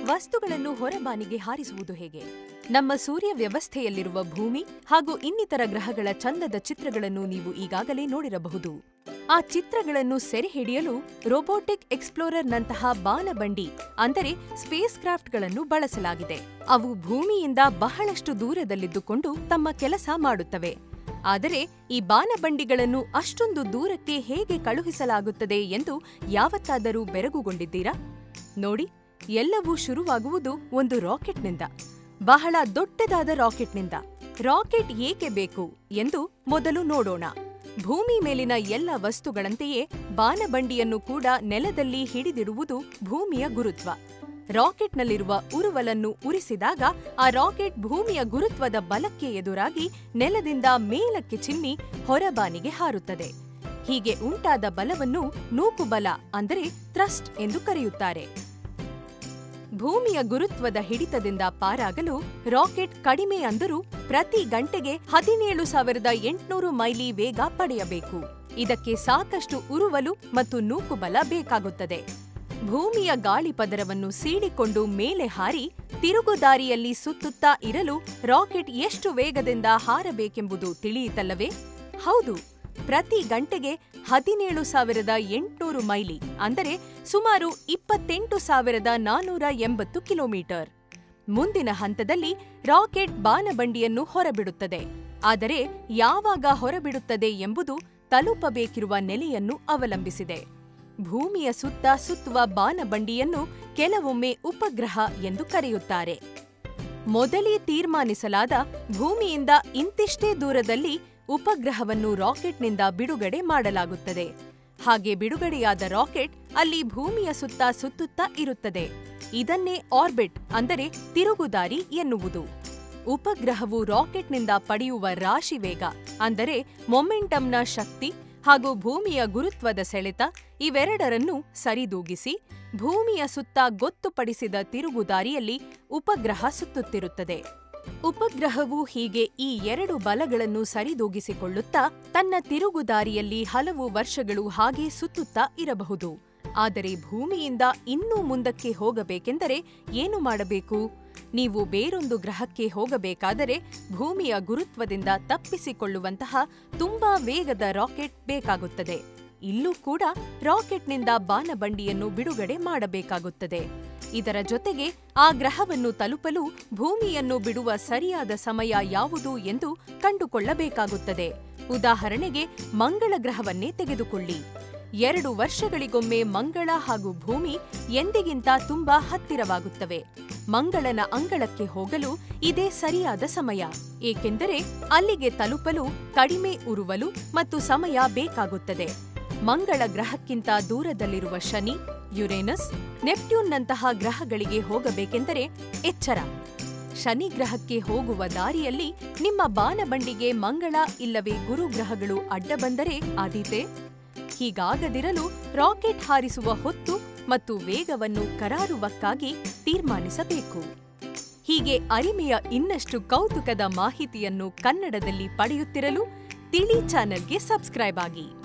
ವಸ್ತುಗಳನ್ನು ಹೊರಬಾನಿಗೆ ಹಾರಿಸುವುದು ಹೇಗೆ ನಮ್ಮ ಸೂರ್ಯ ವ್ಯವಸ್ಥೆಯಲ್ಲಿರುವ ಭೂಮಿ ಹಾಗೂ ಇನ್ನಿತರ ಗ್ರಹಗಳ ಚಂದದ ಚಿತ್ರಗಳನ್ನು ನೀವು ಈಗಾಗಲೇ ನೋಡಿರಬಹುದು ಆ ಚಿತ್ರಗಳನ್ನು ಸೆರೆಹಿಡಿಯಲು ರೋಬೋಟಿಕ್ ಎಕ್ಸ್ಪ್ಲೋರರ್ನಂತಹ ಬಾನಬಂಡಿ ಅಂದರೆ ಸ್ಪೇಸ್ ಕ್ರಾಫ್ಟ್ಗಳನ್ನು ಬಳಸಲಾಗಿದೆ ಅವು ಭೂಮಿಯಿಂದ ಬಹಳಷ್ಟು ದೂರದಲ್ಲಿದ್ದುಕೊಂಡು ತಮ್ಮ ಕೆಲಸ ಮಾಡುತ್ತವೆ ಆದರೆ ಈ ಬಾನಬಂಡಿಗಳನ್ನು ಅಷ್ಟೊಂದು ದೂರಕ್ಕೆ ಹೇಗೆ ಕಳುಹಿಸಲಾಗುತ್ತದೆ ಎಂದು ಯಾವತ್ತಾದರೂ ಬೆರಗುಗೊಂಡಿದ್ದೀರಾ ನೋಡಿ ಎಲ್ಲವೂ ಶುರುವಾಗುವುದು ಒಂದು ರಾಕೆಟ್ನಿಂದ ಬಹಳ ದೊಡ್ಡದಾದ ರಾಕೆಟ್ನಿಂದ ರಾಕೆಟ್ ಏಕೆ ಬೇಕು ಎಂದು ಮೊದಲು ನೋಡೋಣ ಭೂಮಿ ಮೇಲಿನ ಎಲ್ಲ ವಸ್ತುಗಳಂತೆಯೇ ಬಾನಬಂಡಿಯನ್ನು ಕೂಡ ನೆಲದಲ್ಲಿ ಹಿಡಿದಿಡುವುದು ಭೂಮಿಯ ಗುರುತ್ವ ರಾಕೆಟ್ನಲ್ಲಿರುವ ಉರುವಲನ್ನು ಉರಿಸಿದಾಗ ಆ ರಾಕೆಟ್ ಭೂಮಿಯ ಗುರುತ್ವದ ಬಲಕ್ಕೆ ಎದುರಾಗಿ ನೆಲದಿಂದ ಮೇಲಕ್ಕೆ ಚಿಮ್ಮಿ ಹೊರಬಾನಿಗೆ ಹಾರುತ್ತದೆ ಹೀಗೆ ಉಂಟಾದ ಬಲವನ್ನು ನೂಕುಬಲ ಅಂದರೆ ಥ್ರಸ್ಟ್ ಎಂದು ಕರೆಯುತ್ತಾರೆ ಭೂಮಿಯ ಗುರುತ್ವದ ಹಿಡಿತದಿಂದ ಪಾರಾಗಲು ರಾಕೆಟ್ ಕಡಿಮೆ ಅಂದರೂ ಪ್ರತಿ ಗಂಟೆಗೆ ಹದಿನೇಳು ಸಾವಿರದ ಎಂಟುನೂರು ಮೈಲಿ ವೇಗ ಪಡೆಯಬೇಕು ಇದಕ್ಕೆ ಸಾಕಷ್ಟು ಉರುವಲು ಮತ್ತು ನೂಕುಬಲ ಬೇಕಾಗುತ್ತದೆ ಭೂಮಿಯ ಗಾಳಿ ಪದರವನ್ನು ಸೀಳಿಕೊಂಡು ಮೇಲೆ ಹಾರಿ ತಿರುಗುದಾರಿಯಲ್ಲಿ ಸುತ್ತುತ್ತಾ ಇರಲು ರಾಕೆಟ್ ಎಷ್ಟು ವೇಗದಿಂದ ಹಾರಬೇಕೆಂಬುದು ತಿಳಿಯಿತಲ್ಲವೇ ಹೌದು ಪ್ರತಿ ಗಂಟೆಗೆ ಹದಿನೇಳು ಸಾವಿರದ ಎಂಟುನೂರು ಮೈಲಿ ಅಂದರೆ ಸುಮಾರು ಇಪ್ಪತ್ತೆಂಟು ಸಾವಿರದ ನಾನೂರ ಎಂಬತ್ತು ಕಿಲೋಮೀಟರ್ ಮುಂದಿನ ಹಂತದಲ್ಲಿ ರಾಕೆಟ್ ಬಾನಬಂಡಿಯನ್ನು ಹೊರಬಿಡುತ್ತದೆ ಆದರೆ ಯಾವಾಗ ಹೊರಬಿಡುತ್ತದೆ ಎಂಬುದು ತಲುಪಬೇಕಿರುವ ನೆಲೆಯನ್ನು ಅವಲಂಬಿಸಿದೆ ಭೂಮಿಯ ಸುತ್ತ ಸುತ್ತುವ ಬಾನಬಂಡಿಯನ್ನು ಕೆಲವೊಮ್ಮೆ ಉಪಗ್ರಹ ಎಂದು ಕರೆಯುತ್ತಾರೆ ಮೊದಲೇ ತೀರ್ಮಾನಿಸಲಾದ ಭೂಮಿಯಿಂದ ಇಂತಿಷ್ಟೇ ದೂರದಲ್ಲಿ ಉಪಗ್ರಹವನ್ನು ರಾಕೆಟ್ನಿಂದ ಬಿಡುಗಡೆ ಮಾಡಲಾಗುತ್ತದೆ ಹಾಗೆ ಬಿಡುಗಡೆಯಾದ ರಾಕೆಟ್ ಅಲ್ಲಿ ಭೂಮಿಯ ಸುತ್ತ ಸುತ್ತುತ್ತಾ ಇರುತ್ತದೆ ಇದನ್ನೇ ಆರ್ಬಿಟ್ ಅಂದರೆ ತಿರುಗುದಾರಿ ಎನ್ನುವುದು ಉಪಗ್ರಹವು ರಾಕೆಟ್ನಿಂದ ಪಡೆಯುವ ರಾಶಿ ವೇಗ ಅಂದರೆ ಮೊಮೆಂಟಮ್ನ ಶಕ್ತಿ ಹಾಗೂ ಭೂಮಿಯ ಗುರುತ್ವದ ಸೆಳೆತ ಇವೆರಡರನ್ನೂ ಸರಿದೂಗಿಸಿ ಭೂಮಿಯ ಸುತ್ತ ಗೊತ್ತುಪಡಿಸಿದ ತಿರುಗುದಾರಿಯಲ್ಲಿ ಉಪಗ್ರಹ ಸುತ್ತುತ್ತಿರುತ್ತದೆ ಉಪಗ್ರಹವು ಹೀಗೆ ಈ ಎರಡು ಬಲಗಳನ್ನು ಸರಿದೂಗಿಸಿಕೊಳ್ಳುತ್ತಾ ತನ್ನ ತಿರುಗುದಾರಿಯಲ್ಲಿ ಹಲವು ವರ್ಷಗಳು ಹಾಗೆ ಸುತ್ತುತ್ತಾ ಇರಬಹುದು ಆದರೆ ಭೂಮಿಯಿಂದ ಇನ್ನೂ ಮುಂದಕ್ಕೆ ಹೋಗಬೇಕೆಂದರೆ ಏನು ಮಾಡಬೇಕು ನೀವು ಬೇರೊಂದು ಗ್ರಹಕ್ಕೆ ಹೋಗಬೇಕಾದರೆ ಭೂಮಿಯ ಗುರುತ್ವದಿಂದ ತಪ್ಪಿಸಿಕೊಳ್ಳುವಂತಹ ತುಂಬಾ ವೇಗದ ರಾಕೆಟ್ ಬೇಕಾಗುತ್ತದೆ ಇಲ್ಲೂ ಕೂಡ ರಾಕೆಟ್ನಿಂದ ಬಾನಬಂಡಿಯನ್ನು ಬಿಡುಗಡೆ ಮಾಡಬೇಕಾಗುತ್ತದೆ ಇದರ ಜೊತೆಗೆ ಆ ಗ್ರಹವನ್ನು ತಲುಪಲು ಭೂಮಿಯನ್ನು ಬಿಡುವ ಸರಿಯಾದ ಸಮಯ ಯಾವುದು ಎಂದು ಕಂಡುಕೊಳ್ಳಬೇಕಾಗುತ್ತದೆ ಉದಾಹರಣೆಗೆ ಮಂಗಳ ಗ್ರಹವನ್ನೇ ತೆಗೆದುಕೊಳ್ಳಿ ಎರಡು ವರ್ಷಗಳಿಗೊಮ್ಮೆ ಮಂಗಳ ಹಾಗೂ ಭೂಮಿ ಎಂದಿಗಿಂತ ತುಂಬಾ ಹತ್ತಿರವಾಗುತ್ತವೆ ಮಂಗಳನ ಅಂಗಳಕ್ಕೆ ಹೋಗಲು ಇದೇ ಸರಿಯಾದ ಸಮಯ ಏಕೆಂದರೆ ಅಲ್ಲಿಗೆ ತಲುಪಲು ಕಡಿಮೆ ಉರುವಲು ಮತ್ತು ಸಮಯ ಬೇಕಾಗುತ್ತದೆ ಮಂಗಳ ಗ್ರಹಕ್ಕಿಂತ ದೂರದಲ್ಲಿರುವ ಶನಿ ಯುರೇನಸ್ ನೆಪ್ಟ್ಯೂನ್ನಂತಹ ಗ್ರಹಗಳಿಗೆ ಹೋಗಬೇಕೆಂದರೆ ಎಚ್ಚರ ಶನಿ ಗ್ರಹಕ್ಕೆ ಹೋಗುವ ದಾರಿಯಲ್ಲಿ ನಿಮ್ಮ ಬಾನಬಂಡಿಗೆ ಮಂಗಳ ಇಲ್ಲವೇ ಗುರು ಗ್ರಹಗಳು ಅಡ್ಡ ಬಂದರೆ ಆದೀತೆ ಹೀಗಾಗದಿರಲು ರಾಕೆಟ್ ಹಾರಿಸುವ ಹೊತ್ತು ಮತ್ತು ವೇಗವನ್ನು ಕರಾರುವಕ್ಕಾಗಿ ತೀರ್ಮಾನಿಸಬೇಕು ಹೀಗೆ ಅರಿಮೆಯ ಇನ್ನಷ್ಟು ಕೌತುಕದ ಮಾಹಿತಿಯನ್ನು ಕನ್ನಡದಲ್ಲಿ ಪಡೆಯುತ್ತಿರಲು ತಿಳಿ ಚಾನೆಲ್ಗೆ ಸಬ್ಸ್ಕ್ರೈಬ್ ಆಗಿ